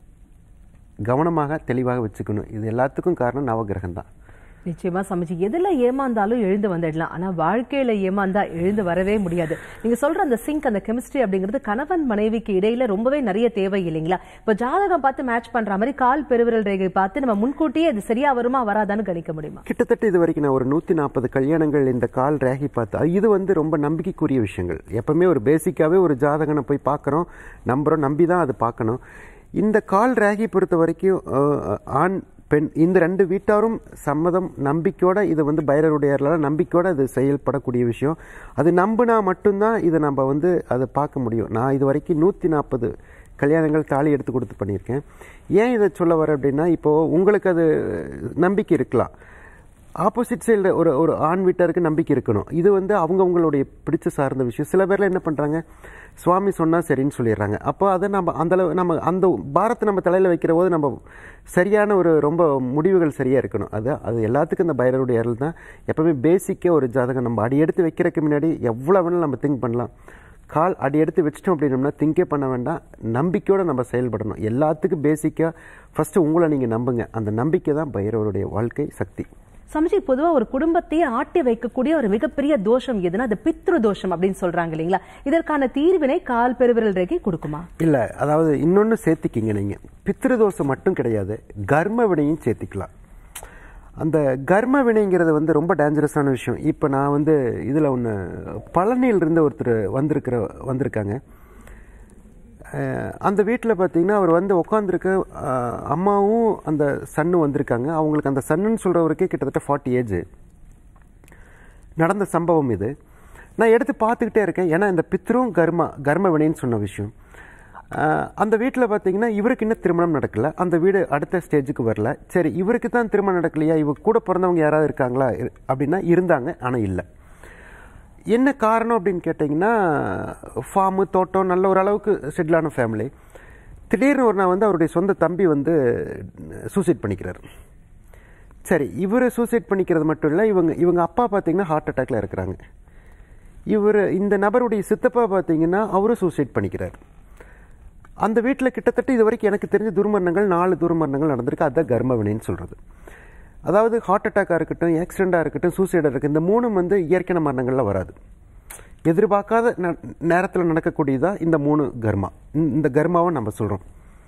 கவனமாக தெளிவாக வச்சுக்கணும் இது எல்லாத்துக்கும் காரணம் நவகிரகம் தான் நிச்சயமா சமைச்சு எதுல ஏமாந்தாலும் எழுந்து வந்துடலாம் ஆனா வாழ்க்கையில ஏமாந்தா எழுந்து வரவே முடியாது நீங்க சொல்ற அந்த சிங்க் அந்த கெமிஸ்ட்ரி அப்படிங்கிறது கணவன் மனைவிக்கு இடையில ரொம்பவே நிறைய தேவை இல்லைங்களா இப்ப ஜாதகம் பார்த்து மேட்ச் பண்ற மாதிரி கால் பெருவிரல் ரேகை பார்த்து நம்ம முன்கூட்டியே இது சரியா வருமா வராதான்னு கணிக்க முடியுமா கிட்டத்தட்ட இது வரைக்கும் நான் ஒரு நூற்றி நாற்பது கல்யாணங்கள் இந்த கால் ரேகை பார்த்து அது இது வந்து ரொம்ப நம்பிக்கைக்குரிய விஷயங்கள் எப்பவுமே ஒரு பேசிக்காகவே ஒரு ஜாதகனை போய் பார்க்குறோம் நம்புகிறோம் நம்பி தான் அது பார்க்கணும் இந்த கால் ரேகை பொறுத்த வரைக்கும் அஹ், ஆண் பெண் இந்த ரெண்டு வீட்டாரும் சம்மதம் நம்பிக்கையோட இது வந்து பைரவருடைய அருளால நம்பிக்கையோட இது செயல்படக்கூடிய விஷயம் அது நம்பினா மட்டும்தான் இதை நம்ம வந்து அதை பார்க்க முடியும் நான் இது வரைக்கும் நூற்றி நாற்பது கல்யாணங்கள் தாலி எடுத்து கொடுத்து பண்ணியிருக்கேன் ஏன் இதை சொல்ல வர அப்படின்னா இப்போது உங்களுக்கு அது நம்பிக்கை இருக்கலாம் ஆப்போசிட் சைடில் ஒரு ஒரு ஆண் வீட்டாருக்கு நம்பிக்கை இருக்கணும் இது வந்து அவங்கவுங்களுடைய பிடிச்ச சார்ந்த விஷயம் சில பேர்ல என்ன பண்ணுறாங்க சுவாமி சொன்னால் சரின்னு சொல்லிடுறாங்க அப்போ அதை நம்ம அந்த அளவு நம்ம அந்த பாரத்தை நம்ம தலையில் வைக்கிற போது நம்ம சரியான ஒரு ரொம்ப முடிவுகள் சரியாக இருக்கணும் அது அது எல்லாத்துக்கும் இந்த பைரவருடைய அருள் தான் எப்பவுமே பேசிக்காக ஒரு ஜாதகம் நம்ம அடி எடுத்து வைக்கிறதுக்கு முன்னாடி எவ்வளோ வேணாலும் நம்ம திங்க் பண்ணலாம் கால் அடி எடுத்து வச்சிட்டோம் அப்படின்னோம்னா திங்கே பண்ண வேண்டாம் நம்பிக்கையோடு நம்ம செயல்படணும் எல்லாத்துக்கும் பேசிக்காக ஃபஸ்ட்டு உங்களை நீங்கள் நம்புங்க அந்த நம்பிக்கை தான் பைரவருடைய வாழ்க்கை சக்தி சமஜி பொதுவா ஒரு குடும்பத்தையே ஆட்டி வைக்கக்கூடிய ஒரு மிகப்பெரிய தோஷம் எதுனா அது பித்ரு தோஷம் அப்படின்னு சொல்றாங்க இல்லைங்களா இதற்கான தீர்வினை கால் பெருவிரல் ரேகை கொடுக்குமா இல்லை அதாவது இன்னொன்று சேர்த்திக்கிங்க நீங்கள் பித்ருதோஷம் மட்டும் கிடையாது கர்ம வினையும் சேர்த்திக்கலாம் அந்த கர்ம வினைங்கிறது வந்து ரொம்ப டேஞ்சரஸான விஷயம் இப்போ நான் வந்து இதில் ஒன்று பழனியிலிருந்து ஒருத்தர் வந்திருக்கிற வந்திருக்காங்க அஹ் அந்த வீட்டில் பார்த்தீங்கன்னா அவர் வந்து உட்காந்துருக்க அம்மாவும் அந்த சன்னு வந்திருக்காங்க அவங்களுக்கு அந்த சன்னுன்னு சொல்கிறவருக்கே கிட்டத்தட்ட ஃபார்ட்டி ஏஜ் நடந்த சம்பவம் இது நான் எடுத்து பார்த்துக்கிட்டே இருக்கேன் ஏன்னா இந்த பித்ரும் கர்மா கர்ம வினைன்னு சொன்ன விஷயம் ஆஹ் அந்த வீட்டில் பார்த்தீங்கன்னா இவருக்கு இன்னும் திருமணம் நடக்கல அந்த வீடு அடுத்த ஸ்டேஜுக்கு வரல சரி இவருக்கு தான் திருமணம் நடக்கலையா இவ கூட பிறந்தவங்க யாராவது இருக்காங்களா இரு- அப்படின்னா இருந்தாங்க ஆனால் இல்லை என்ன காரணம் அப்படின்னு கேட்டிங்கன்னா ஃபார்மு தோட்டம் நல்ல ஒரு அளவுக்கு செட்டிலான ஃபேமிலி திடீர்னு ஒரு நாள் வந்து அவருடைய சொந்த தம்பி வந்து சூசைட் பண்ணிக்கிறார் சரி இவர் சூசைட் பண்ணிக்கிறது மட்டும் இல்லை இவங்க இவங்க அப்பா பார்த்தீங்கன்னா ஹார்ட் அட்டாக்ல இருக்கிறாங்க இவர் இந்த நபருடைய சித்தப்பா பார்த்தீங்கன்னா அவரும் சூசைட் பண்ணிக்கிறார் அந்த வீட்டில் கிட்டத்தட்ட இது வரைக்கும் எனக்கு தெரிஞ்ச துர்மரணங்கள் நாலு துர்மரணங்கள் நடந்திருக்கு அதுதான் கர்மவினைன்னு சொல்கிறது அதாவது ஹார்ட் அட்டாக்காக இருக்கட்டும் ஆக்சிடெண்ட்டாக இருக்கட்டும் சூசைடாக இருக்கட்டும் இந்த மூணும் வந்து இயற்கையான மரணங்கள்ல வராது எதிர்பார்க்காத நேரத்தில் நடக்கக்கூடியதா இந்த மூணு கர்மா இந்த- இந்த கர்மாவை நம்ம சொல்கிறோம்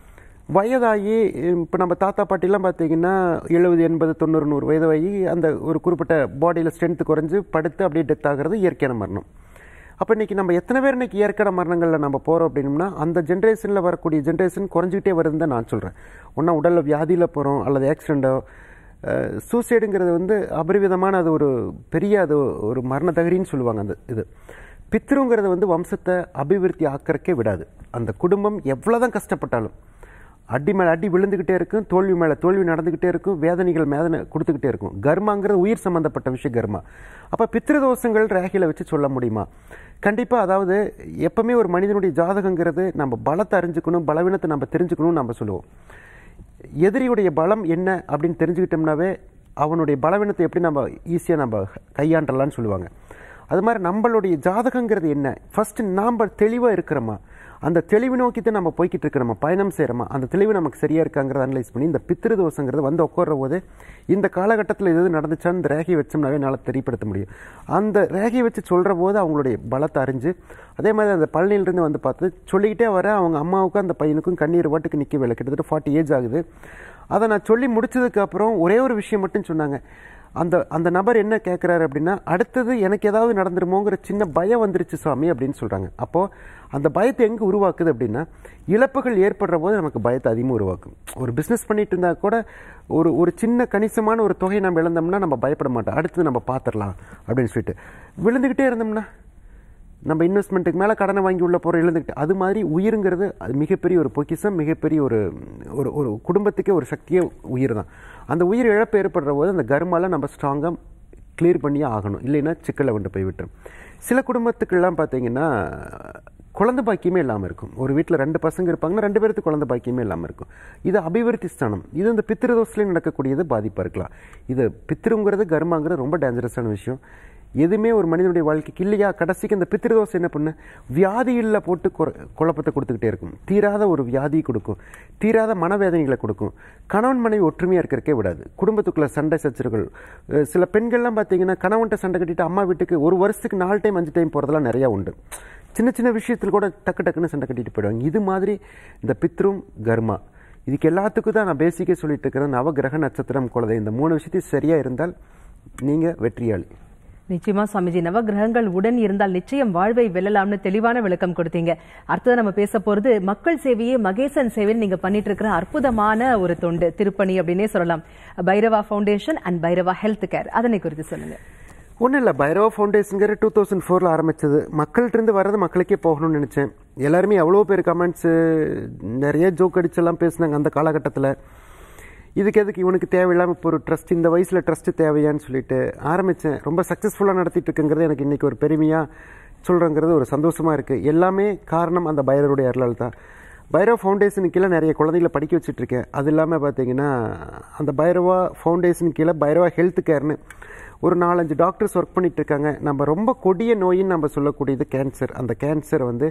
வயதாகி இப்போ நம்ம தாத்தா பாட்டிலாம் பார்த்தீங்கன்னா எழுபது எண்பது தொண்ணூறு நூறு வயதாகி அந்த ஒரு குறிப்பிட்ட பாடியில் ஸ்ட்ரென்த் குறைஞ்சு படுத்து அப்படியே டெத் ஆகிறது இயற்கையான மரணம் அப்போ இன்னைக்கு நம்ம எத்தனை பேர் இன்னைக்கு இயற்கையான மரணங்களில் நம்ம போகிறோம் அப்படின்னம்னா அந்த ஜென்ரேஷனில் வரக்கூடிய ஜென்ரேஷன் குறைஞ்சிக்கிட்டே வருதுன்னு தான் நான் சொல்கிறேன் ஒன்றா உடலில் வியாதியில் போகிறோம் அல்லது ஆக்சிடெண்ட்டோ சூசைடுங்கிறது வந்து அபரிவிதமான அது ஒரு பெரிய அது ஒரு மரண தகரின்னு சொல்லுவாங்க அந்த இது பித்ருங்கிறது வந்து வம்சத்தை அபிவிருத்தி ஆக்கறக்கே விடாது அந்த குடும்பம் எவ்வளோதான் கஷ்டப்பட்டாலும் அடி மேலே அடி விழுந்துக்கிட்டே இருக்கும் தோல்வி மேலே தோல்வி நடந்துக்கிட்டே இருக்கும் வேதனைகள் மேதனை கொடுத்துக்கிட்டே இருக்கும் கர்மாங்கிறது உயிர் சம்பந்தப்பட்ட விஷயம் கர்மா அப்போ பித்ருதோஷங்கள் ரேகையில் வச்சு சொல்ல முடியுமா கண்டிப்பாக அதாவது எப்பவுமே ஒரு மனிதனுடைய ஜாதகங்கிறது நம்ம பலத்தை அறிஞ்சுக்கணும் பலவீனத்தை நம்ம தெரிஞ்சுக்கணும்னு நம்ம சொல்லுவோம் எதிரியுடைய பலம் என்ன அப்படின்னு தெரிஞ்சுக்கிட்டோம்னாவே அவனுடைய பலவீனத்தை எப்படி நம்ம ஈஸியாக நம்ம கையாண்டலாம்னு சொல்லுவாங்க அது மாதிரி நம்மளுடைய ஜாதகங்கிறது என்ன ஃபர்ஸ்ட் நாம் தெளிவாக இருக்கிறோமா அந்த தெளிவு நோக்கி தான் நம்ம போய்கிட்டு இருக்கிறோமா பயணம் செய்கிறோமா அந்த தெளிவு நமக்கு சரியாக இருக்காங்கிறத அனலைஸ் பண்ணி இந்த பித்திரு தோஷங்கிறது வந்து உட்கார்ற போது இந்த காலகட்டத்தில் இது எது நடந்துச்சான்னு இந்த ரேகையை வச்சோம்னாவே என்னால் தெரியப்படுத்த முடியும் அந்த ரேகையை வச்சு சொல்கிற போது அவங்களுடைய பலத்தை அறிஞ்சு அதே மாதிரி அந்த பழனியிலிருந்து வந்து பார்த்து சொல்லிக்கிட்டே வர அவங்க அம்மாவுக்கும் அந்த பையனுக்கும் கண்ணீர் வாட்டுக்கு நிற்கவே கிட்டத்தட்ட ஃபார்ட்டி ஏஜ் ஆகுது அதை நான் சொல்லி முடிச்சதுக்கு அப்புறம் ஒரே ஒரு விஷயம் மட்டும் சொன்னாங்க அந்த அந்த நபர் என்ன கேட்குறாரு அப்படின்னா அடுத்தது எனக்கு ஏதாவது நடந்துருமோங்கிற சின்ன பயம் வந்துருச்சு சாமி அப்படின்னு சொல்கிறாங்க அப்போது அந்த பயத்தை எங்கே உருவாக்குது அப்படின்னா இழப்புகள் ஏற்படுற போது நமக்கு பயத்தை அதிகமாக உருவாக்கும் ஒரு பிஸ்னஸ் பண்ணிட்டு இருந்தால் கூட ஒரு ஒரு சின்ன கணிசமான ஒரு தொகையை நம்ம இழந்தோம்னா நம்ம பயப்பட மாட்டோம் அடுத்தது நம்ம பார்த்துடலாம் அப்படின்னு சொல்லிட்டு விழுந்துக்கிட்டே இருந்தோம்னா நம்ம இன்வெஸ்ட்மெண்ட்டுக்கு மேலே கடனை வாங்கி உள்ள போகிற இழந்துக்கிட்டு அது மாதிரி உயிருங்கிறது அது மிகப்பெரிய ஒரு பொக்கிஷம் மிகப்பெரிய ஒரு ஒரு ஒரு குடும்பத்துக்கே ஒரு சக்தியே உயிர் தான் அந்த உயிர் இழப்பு ஏற்படுற போது அந்த கர்மால நம்ம ஸ்ட்ராங்காக கிளியர் பண்ணியே ஆகணும் இல்லைன்னா சிக்கலை கொண்டு போய் விட்டுரும் சில குடும்பத்துக்கெல்லாம் பார்த்தீங்கன்னா குழந்தை பாக்கியமே இல்லாமல் இருக்கும் ஒரு வீட்டில் ரெண்டு பசங்க இருப்பாங்கன்னா ரெண்டு பேருக்கு குழந்தை பாக்கியமே இல்லாமல் இருக்கும் இது அபிவிருத்தி ஸ்தானம் இது இந்த பித்திருதோஷத்துலேயும் நடக்கக்கூடியது பாதிப்பாக இருக்கலாம் இது பித்திருங்கிறது கர்மாங்கிறது ரொம்ப டேஞ்சரஸான விஷயம் எதுவுமே ஒரு மனிதனுடைய வாழ்க்கைக்கு இல்லையா கடைசிக்கு இந்த பித்திருதோஷம் என்ன பண்ணு வியாதியில் போட்டு குற- குழப்பத்தை கொடுத்துக்கிட்டே இருக்கும் தீராத ஒரு வியாதி கொடுக்கும் தீராத மனவேதனைகளை கொடுக்கும் கணவன் மனைவி ஒற்றுமையாக இருக்கிறக்கே விடாது குடும்பத்துக்குள்ள சண்டை சச்சரவுகள் அஹ் சில பெண்கள்லாம் பார்த்தீங்கன்னா கணவன்கிட்ட சண்டை கட்டிட்டு அம்மா வீட்டுக்கு ஒரு வருஷத்துக்கு நாலு டைம் அஞ்சு டைம் போகிறதெல்லாம் நிறையா உண்டு சின்ன சின்ன விஷயத்தில் கூட டக்கு டக்குன்னு சண்டை கட்டிட்டு போயிடுவாங்க இது மாதிரி இந்த பித்ரும் கர்மா இதுக்கு எல்லாத்துக்கும் தான் நான் பேசிக்கே சொல்லிட்டு இருக்கிறேன் நவகிரக நட்சத்திரம் குழந்தை இந்த மூணு விஷயத்தையும் சரியாக இருந்தால் நீங்கள் வெற்றியாளி நிச்சயமா சுவாமிஜி நவகிரகங்கள் உடன் இருந்தால் நிச்சயம் வாழ்வை வெல்லலாம்னு தெளிவான விளக்கம் கொடுத்தீங்க அடுத்தது நம்ம பேச போறது மக்கள் சேவையே மகேசன் சேவைன்னு நீங்க பண்ணிட்டு இருக்கிற அற்புதமான ஒரு தொண்டு திருப்பணி அப்படின்னே சொல்லலாம் Bhairava foundation and Bhairava health care அதனை குறித்து சொல்லுங்க ஒன்றும் இல்லை பைரவா ஃபவுண்டேஷனுங்கிற டூ தௌசண்ட் ஃபோரில் ஆரம்பிச்சது மக்கள்கிட்ட வர்றது மக்களுக்கே போகணும்னு நினச்சேன் எல்லாருமே எவ்வளோ பேர் கமெண்ட்ஸு நிறைய ஜோக் அடிச்செல்லாம் பேசினாங்க அந்த காலகட்டத்தில் இதுக்கு எதுக்கு இவனுக்கு தேவையில்லாமல் இப்போ ஒரு ட்ரஸ்ட் இந்த வயசில் ட்ரஸ்ட்டு தேவையான்னு சொல்லிட்டு ஆரம்பித்தேன் ரொம்ப சக்ஸஸ்ஃபுல்லாக நடத்திட்டு இருக்குங்கிறது எனக்கு இன்றைக்கி ஒரு பெருமையாக சொல்கிறேங்கிறது ஒரு சந்தோஷமாக இருக்குது எல்லாமே காரணம் அந்த பைரவருடைய அருளால் தான் பைரவ ஃபவுண்டேஷனுக்கு கீழே நிறைய குழந்தைகளை படிக்க வச்சுட்டு இருக்கேன் அது இல்லாமல் பார்த்தீங்கன்னா அந்த பைரவா ஃபவுண்டேஷன் கீழே பைரவா ஹெல்த் கேர்னு ஒரு நாலஞ்சு டாக்டர்ஸ் ஒர்க் பண்ணிட்டு இருக்காங்க நம்ம ரொம்ப கொடிய நோயின்னு நம்ம சொல்லக்கூடியது கேன்சர் அந்த கேன்சர் வந்து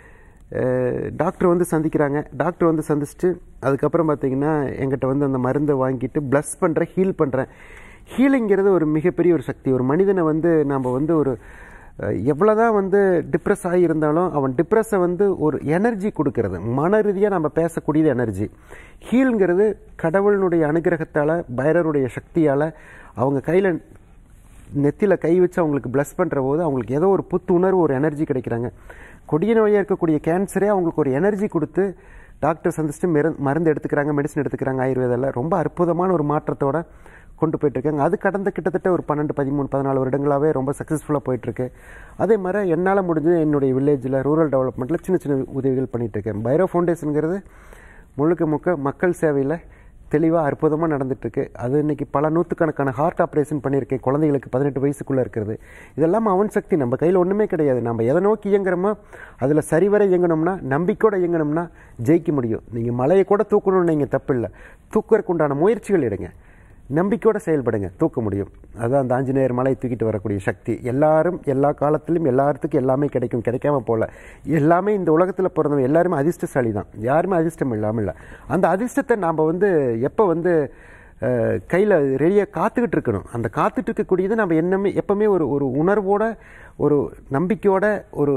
டாக்டர் வந்து சந்திக்கிறாங்க டாக்டர் வந்து சந்திச்சுட்டு அதுக்கப்புறம் பார்த்தீங்கன்னா எங்கிட்ட வந்து அந்த மருந்தை வாங்கிட்டு ப்ளஸ் பண்ணுறேன் ஹீல் பண்ணுறேன் ஹீலிங்கிறது ஒரு மிகப்பெரிய ஒரு சக்தி ஒரு மனிதனை வந்து நம்ம வந்து ஒரு எவ்வளோதான் வந்து டிப்ரெஸ் ஆகியிருந்தாலும் அவன் டிப்ரெஸ்ஸை வந்து ஒரு எனர்ஜி கொடுக்கறது மன ரீதியாக நம்ம பேசக்கூடியது எனர்ஜி ஹீல்ங்கிறது கடவுளினுடைய அனுகிரகத்தால் பைரருடைய சக்தியால் அவங்க கையில் நெத்தியில் கை வச்சு அவங்களுக்கு ப்ளஸ் பண்ணுற போது அவங்களுக்கு ஏதோ ஒரு புத்து உணர்வு ஒரு எனர்ஜி கிடைக்கிறாங்க கொடிய நோயாக இருக்கக்கூடிய கேன்சரே அவங்களுக்கு ஒரு எனர்ஜி கொடுத்து டாக்டர் சந்திச்சுட்டு மருந்து மருந்து எடுத்துக்கிறாங்க மெடிசன் எடுத்துக்கிறாங்க ஆயுர்வேதாவில் ரொம்ப அற்புதமான ஒரு மாற்றத்தோட கொண்டு போயிட்டுருக்காங்க அது கடந்த கிட்டத்தட்ட ஒரு பன்னெண்டு பதிமூணு பதினாலு வருடங்களாகவே ரொம்ப சக்ஸஸ்ஃபுல்லாக போயிட்டுருக்கு அதே மாதிரி என்னால் முடிஞ்சு என்னுடைய வில்லேஜில் ரூரல் டெவலப்மெண்ட்டில் சின்ன சின்ன உதவிகள் பண்ணிகிட்ருக்கேன் பைரோ ஃபவுண்டேஷனுங்கிறது முழுக்க முழுக்க மக்கள் சேவையில் தெளிவாக அற்புதமாக நடந்துட்டுருக்கு அது இன்னைக்கு பல நூற்றுக்கணக்கான ஹார்ட் ஆப்ரேஷன் பண்ணியிருக்கேன் குழந்தைகளுக்கு பதினெட்டு வயசுக்குள்ளே இருக்கிறது இதெல்லாம் அவன் சக்தி நம்ம கையில் ஒன்றுமே கிடையாது நம்ம எதை நோக்கி இயங்குறோமோ அதில் சரிவர இயங்கணும்னா நம்பிக்கையோட இயங்கணும்னா ஜெயிக்க முடியும் நீங்கள் மலையை கூட தூக்கணும்னு நீங்கள் தப்பு இல்லை தூக்குறதுக்கு உண்டான முயற்சிகள் எடுங்க நம்பிக்கையோட செயல்படுங்க தூக்க முடியும் அதுதான் அந்த ஆஞ்சநேயர் மலை தூக்கிட்டு வரக்கூடிய சக்தி எல்லாரும் எல்லா காலத்திலும் எல்லாத்துக்கும் எல்லாமே கிடைக்கும் கிடைக்காம போல எல்லாமே இந்த உலகத்தில் பிறந்தவங்க எல்லாருமே அதிர்ஷ்டசாலி தான் யாருமே அதிர்ஷ்டம் இல்லாமல் இல்லை அந்த அதிர்ஷ்டத்தை நாம் வந்து எப்போ வந்து கையில் ரெடியாக காத்துக்கிட்டு இருக்கணும் அந்த காத்துட்டு இருக்கக்கூடியது நம்ம என்னமே எப்பவுமே ஒரு ஒரு உணர்வோட ஒரு நம்பிக்கையோட ஒரு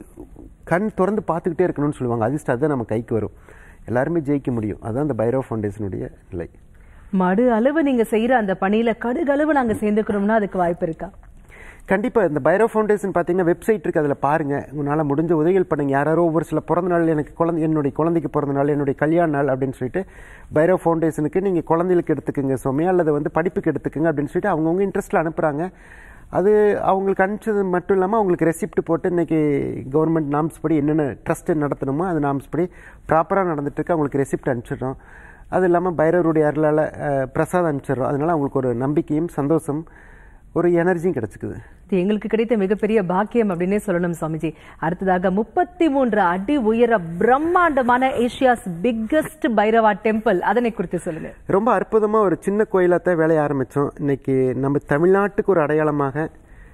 கண் திறந்து பார்த்துக்கிட்டே இருக்கணும்னு சொல்லுவாங்க அதிர்ஷ்டம் அதுதான் நம்ம கைக்கு வரும் எல்லாருமே ஜெயிக்க முடியும் அதுதான் அந்த பைரவ ஃபவுண்டேஷனுடைய நிலை மடு அளவு நீங்க செய்யற அந்த பணியில கடுகளவு நாங்க சேர்ந்துக்கணும்னா அதுக்கு வாய்ப்பு இருக்கா கண்டிப்பாக இந்த பைரோ ஃபவுண்டேஷன் பார்த்தீங்கன்னா வெப்சைட் இருக்குது அதில் பாருங்கள் உங்களால் முடிஞ்ச உதவிகள் பண்ணுங்க யாரோ ஒவ்வொரு சில பிறந்த நாள் எனக்கு குழந்தை என்னுடைய குழந்தைக்கு பிறந்த நாள் என்னுடைய கல்யாண நாள் அப்படின்னு சொல்லிட்டு பைரோ ஃபவுண்டேஷனுக்கு நீங்கள் குழந்தைகளுக்கு எடுத்துக்கோங்க சுவாமி அல்லது வந்து படிப்புக்கு எடுத்துக்கோங்க அப்படின்னு சொல்லிட்டு அவங்கவுங்க இன்ட்ரெஸ்ட்டில் அனுப்புகிறாங்க அது அவங்களுக்கு அனுப்பிச்சது மட்டும் இல்லாமல் அவங்களுக்கு ரெசிப்ட் போட்டு இன்றைக்கி கவர்மெண்ட் நாம்ஸ் படி என்னென்ன ட்ரஸ்ட்டு நடத்தணுமோ அது நாம்ஸ் படி ப்ராப்பராக நடந்துட்டுருக்கு அவங்களுக்கு ரெசிப்ட் அனுப்பிச்சிடுறோம் அது இல்லாமல் பைரவருடைய அருளால் பிரசாதம் அனுப்பிச்சிடுறோம் அதனால் அவங்களுக்கு ஒரு நம்பிக்கையும் சந்தோஷம் ஒரு எனர்ஜியும் கிடைச்சிக்குது இது எங்களுக்கு கிடைத்த மிகப்பெரிய பாக்கியம் அப்படின்னே சொல்லணும் சுவாமிஜி அடுத்ததாக முப்பத்தி மூன்று அடி உயர பிரம்மாண்டமான ஏஷியாஸ் பிக்கஸ்ட் பைரவா டெம்பிள் அதனை குறித்து சொல்லுங்க ரொம்ப அற்புதமாக ஒரு சின்ன கோயிலாக தான் வேலைய ஆரம்பித்தோம் இன்னைக்கு நம்ம தமிழ்நாட்டுக்கு ஒரு அடையாளமாக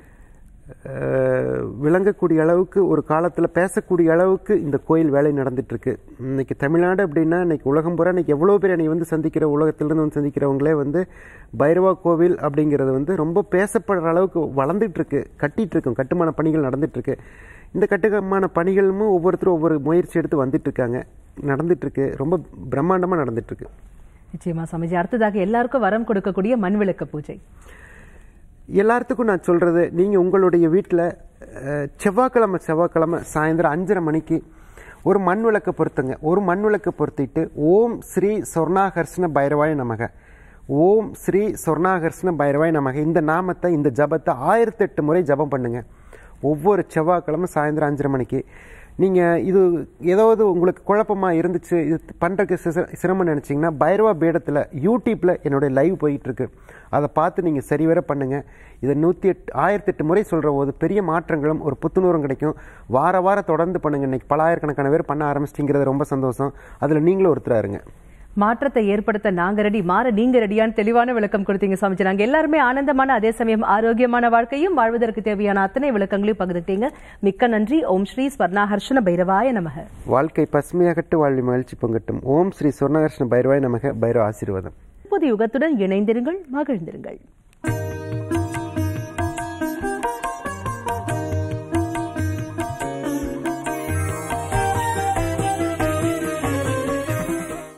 விளங்கக்கூடிய அளவுக்கு ஒரு காலத்தில் பேசக்கூடிய அளவுக்கு இந்த கோயில் வேலை நடந்துட்டுருக்கு இன்னைக்கு தமிழ்நாடு அப்படின்னா இன்னைக்கு உலகம் பூரா இன்னைக்கு எவ்வளோ பேர் என்னை வந்து சந்திக்கிற உலகத்திலிருந்து வந்து சந்திக்கிறவங்களே வந்து பைரவா கோவில் அப்படிங்கிறது வந்து ரொம்ப பேசப்படுற அளவுக்கு வளர்ந்துட்டு இருக்கு கட்டிட்டு இருக்கும் கட்டுமான பணிகள் நடந்துட்டு இருக்கு இந்த கட்டுமான பணிகளும் ஒவ்வொருத்தரும் ஒவ்வொரு முயற்சி எடுத்து வந்துட்டு இருக்காங்க நடந்துட்டு இருக்கு ரொம்ப பிரம்மாண்டமாக நடந்துட்டு இருக்கு நிச்சயமா சுவாமிஜி அடுத்ததாக எல்லாருக்கும் வரம் கொடுக்கக்கூடிய மண் விளக்கு பூஜை எல்லாத்துக்கும் நான் சொல்கிறது நீங்கள் உங்களுடைய வீட்டில் செவ்வாய்க்கிழமை செவ்வாய்க்கிழமை சாயந்தரம் அஞ்சரை மணிக்கு ஒரு மண் விளக்கை பொருத்துங்க ஒரு மண் விளக்கை பொருத்திட்டு ஓம் ஸ்ரீ சொர்ணாகர்ஷ்ண பைரவாய் நமக ஓம் ஸ்ரீ சொர்ணாகர்ஷ்ண பைரவாய் நமக இந்த நாமத்தை இந்த ஜபத்தை ஆயிரத்தி எட்டு முறை ஜபம் பண்ணுங்க ஒவ்வொரு செவ்வாய்க்கிழமை சாயந்தரம் அஞ்சரை மணிக்கு நீங்கள் இது ஏதாவது உங்களுக்கு குழப்பமாக இருந்துச்சு இது பண்ணுறதுக்கு சிரமம் நினச்சிங்கன்னா பைரவா பீடத்தில் யூடியூப்பில் என்னுடைய லைவ் போயிட்டுருக்கு அதை பார்த்து நீங்கள் சரிவர பண்ணுங்கள் இதை நூற்றி எட்டு ஆயிரத்தி எட்டு முறை சொல்கிற போது பெரிய மாற்றங்களும் ஒரு புத்துணர்வும் கிடைக்கும் வார வாரம் தொடர்ந்து பண்ணுங்கள் இன்றைக்கி பல ஆயிரக்கணக்கான பேர் பண்ண ஆரம்பிச்சிட்டிங்கிறது ரொம்ப சந்தோஷம் அதில் நீங்களும் ஒருத்தராக இருங்க மாற்றத்தை ஏற்படுத்த நாங்க ரெடி மாற நீங்க ரெடியான்னு தெளிவான விளக்கம் கொடுத்தீங்க சுவாமிஜி நாங்க எல்லாருமே ஆனந்தமான அதே சமயம் ஆரோக்கியமான வாழ்க்கையும் வாழ்வதற்கு தேவையான அத்தனை விளக்கங்களையும் பகிர்ந்துட்டீங்க மிக்க நன்றி ஓம் ஸ்ரீ ஸ்வர்ணாஹர்ஷன பைரவாய நமக வாழ்க்கை பசுமையாகட்டு வாழ்வி மகிழ்ச்சி பொங்கட்டும் ஓம் ஸ்ரீ சொர்ணகர்ஷ்ண பைரவாய் நமக பைரவ ஆசீர்வாதம் புது யுகத்துடன் இணைந்திருங்கள் மகிழ்ந்திருங்கள்